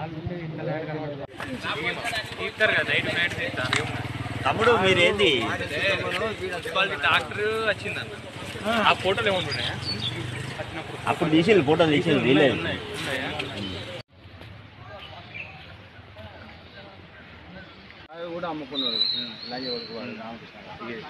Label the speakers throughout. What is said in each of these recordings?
Speaker 1: తీస్తారు కదా night night తీస్తారు
Speaker 2: తమ్ముడు మీరేంది
Speaker 1: మున్సిపాలిటీ డాక్టర్ వచ్చిందన్న ఆ ఫోటోలు ఏముంటున్నాయా
Speaker 2: అప్పుడు తీసి ఫోటో తీసి వీలేదు
Speaker 1: ఉన్నాయి ఉన్నాయా
Speaker 3: అవి కూడా అమ్ముకున్నారు లంజ కొడుకువాడు రామకృష్ణ గారు.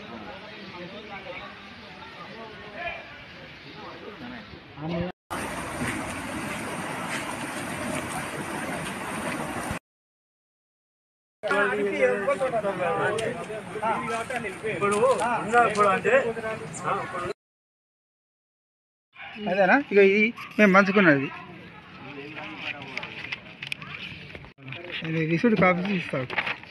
Speaker 4: అదేనా ఇక ఇది మేము పంచుకున్నది ఇది రిసీవ్డ్ కాపీ ఇస్తాడు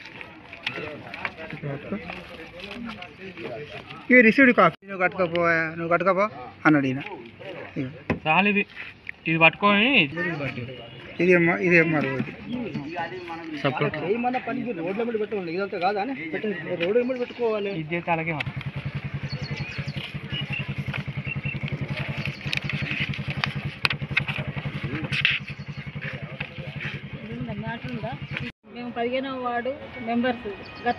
Speaker 4: ఇక రిసీవ్డ్ కాపీ నువ్వు కట్టుకోపో నువ్వు కట్టుకోపో అన్నాడు ఈయన ఇక
Speaker 1: చాలు ఇది ఇది పట్టుకొని
Speaker 4: ఇది ఏమో ఇది ఏమో మరొకటి
Speaker 1: సపోర్ట్
Speaker 4: ఏమన్నా పనికి రోడ్ల మీద పెట్టుకోండి ఇదంతా కాదా రోడ్ల మీద పెట్టుకోవాలి
Speaker 1: ఇది చేస్తే అలాగే మరి.
Speaker 5: మేము పదిహేనవ వార్డు మెంబర్స్ గత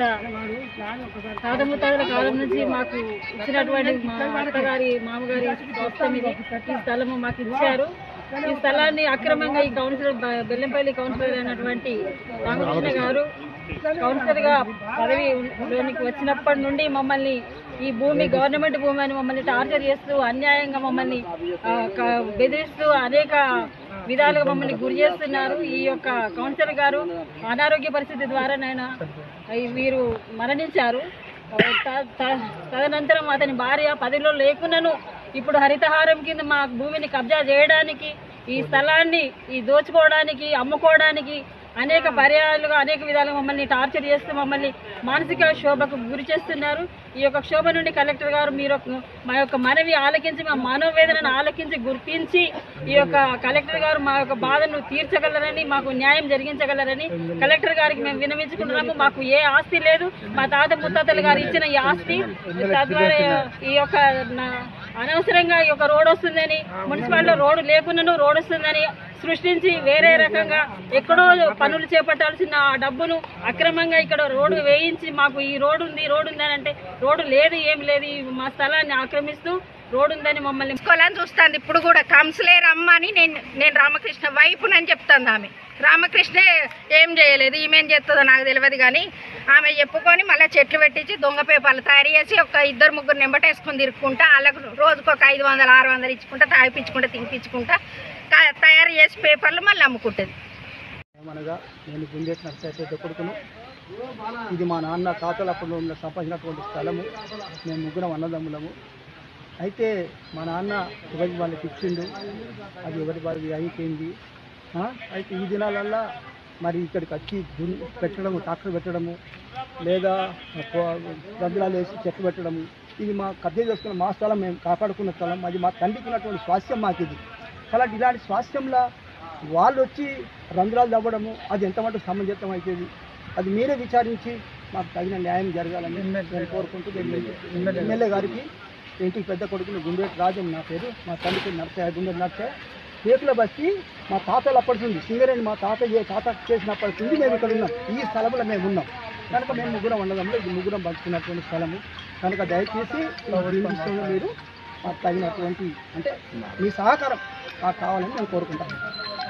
Speaker 5: తాత ముత్తాతల కాలం నుంచి మాకు ఇచ్చినటువంటి మా అత్తగారి మామగారి స్వాస్థ్యం ఇది ఈ స్థలము మాకు ఇచ్చారు ఈ స్థలాన్ని అక్రమంగా ఈ కౌన్సిలర్ బ- బెల్లంపల్లి కౌన్సిలర్ అయినటువంటి రామకృష్ణ గారు కౌన్సిలర్ గా పదవిలోనికి వచ్చినప్పటి నుండి మమ్మల్ని ఈ భూమి గవర్నమెంట్ భూమి అని మమ్మల్ని టార్చర్ చేస్తూ అన్యాయంగా మమ్మల్ని ఆ, క- బెదిరిస్తూ అనేక విధాలుగా మమ్మల్ని గురి చేస్తున్నారు ఈ యొక్క కౌన్సిలర్ గారు అనారోగ్య పరిస్థితి ద్వారా నాయన వీరు మరణించారు త- త- తదనంతరం అతని భార్య పదిలో లేకున్నాను ఇప్పుడు హరితహారం కింద మా భూమిని కబ్జా చేయడానికి ఈ స్థలాన్ని ఈ దోచుకోవడానికి అమ్ముకోవడానికి అనేక పర్యాలుగా అనేక విధాలుగా మమ్మల్ని టార్చర్ చేస్తూ మమ్మల్ని మానసిక శోభకు గురి చేస్తున్నారు ఈ యొక్క క్షోభ నుండి కలెక్టర్ గారు మీరు ఒక- మా యొక్క మనవి ఆలకించి మా మనోవేదనను ఆలకించి గుర్తించి ఈ యొక్క కలెక్టర్ గారు మా యొక్క బాధను తీర్చగలరని మాకు న్యాయం జరిగించగలరని కలెక్టర్ గారికి మేము వినమించుకుంటున్నాము మాకు ఏ ఆస్తి లేదు మా తాత ముత్తాతలు గారు ఇచ్చిన ఈ ఆస్తి తద్వారా ఈ యొక్క నా- అనవసరంగా ఈ యొక్క రోడ్ వస్తుందని మున్సిపాలిటీలో రోడ్డు లేకున్నాను రోడ్ వస్తుందని సృష్టించి వేరే రకంగా ఎక్కడో పనులు చేపట్టాల్సిన ఆ డబ్బును అక్రమంగా ఇక్కడ రోడ్డు వేయించి మాకు ఈ రోడ్డు ఉంది రోడ్డు ఉంది అని అంటే రోడ్డు లేదు ఏం లేదు ఈ మా స్థలాన్ని ఆక్రమిస్తూ రోడ్డు ఉందని మమ్మల్ని
Speaker 6: తీసుకోవాలని చూస్తుంది ఇప్పుడు కూడా కంసలేరు అమ్మ అని నేను నేను రామకృష్ణ వైపునని చెప్తాను ఆమె రామకృష్ణ ఏం చేయలేదు ఈమెం చేస్తుందో నాకు తెలియదు కానీ ఆమె చెప్పుకొని మళ్ళీ చెట్లు పెట్టించి దొంగ పేపర్లు తయారు చేసి ఒక ఇద్దరు ముగ్గురు నెంబటేసుకొని తిరుక్కుంటా వాళ్ళకు రోజుకు ఒక ఐదు వందలు ఆరు వందలు ఇచ్చుకుంటా తాగిపించుకుంటా తినిపించుకుంటా కా- తయారు చేసి పేపర్లు మళ్ళీ అమ్ముకుంటుంది
Speaker 4: ఏమనగా నేను గుండెట్ నర్సైతే కొడుకును ఇది మా నాన్న తాతల అప్పుడు ఉన్న సంపాదించినటువంటి స్థలము మేము ముగ్గురం అన్నదమ్ములము అయితే మా నాన్న ఎవరి వాళ్ళకి ఇచ్చిండు అది ఎవరి వారికి అయిపోయింది ఆ? అయితే ఈ దినాలల్లా మరి ఇక్కడికి వచ్చి దున్ పెట్టడము ట్రాక్టర్ పెట్టడము లేదా గద్దలాలు వేసి చెట్లు పెట్టడము ఇది మా కబ్జా చేసుకున్న మా స్థలం మేము కాపాడుకున్న స్థలం అది మా తండ్రికి ఉన్నటువంటి స్వాస్థ్యం మాకు ఇది కాబట్టి ఇలాంటి స్వాస్థ్యంలో వాళ్ళు వచ్చి రంధ్రాలు తవ్వడము అది ఎంత మటుకు సమంజసం అవుతుంది అది మీరే విచారించి మాకు తగిన న్యాయం జరగాలని నేను కోరుకుంటూ నేను ఎమ్మెల్యే గారికి ఇంటికి పెద్ద కొడుకుని గుండెట్ రాజం నా పేరు మా తండ్రికి నర్సయ్య గుండెట్ నర్సయ్య పేకుల బస్తి మా తాతలు అప్పటి ఉంది సింగరేణి మా తాత ఏ తాత చేసినప్పటి నుంచి మేము ఇక్కడ ఉన్నాం ఈ స్థలంలో మేము ఉన్నాం కనుక మేము ముగ్గురం ఉండడంలో ఇది ముగ్గురం పంచుకున్నటువంటి స్థలము కనుక దయచేసి ఈ విషయంలో మీరు మాకు తగినటువంటి అంటే మీ సహకారం మాకు కావాలని నేను కోరుకుంటాను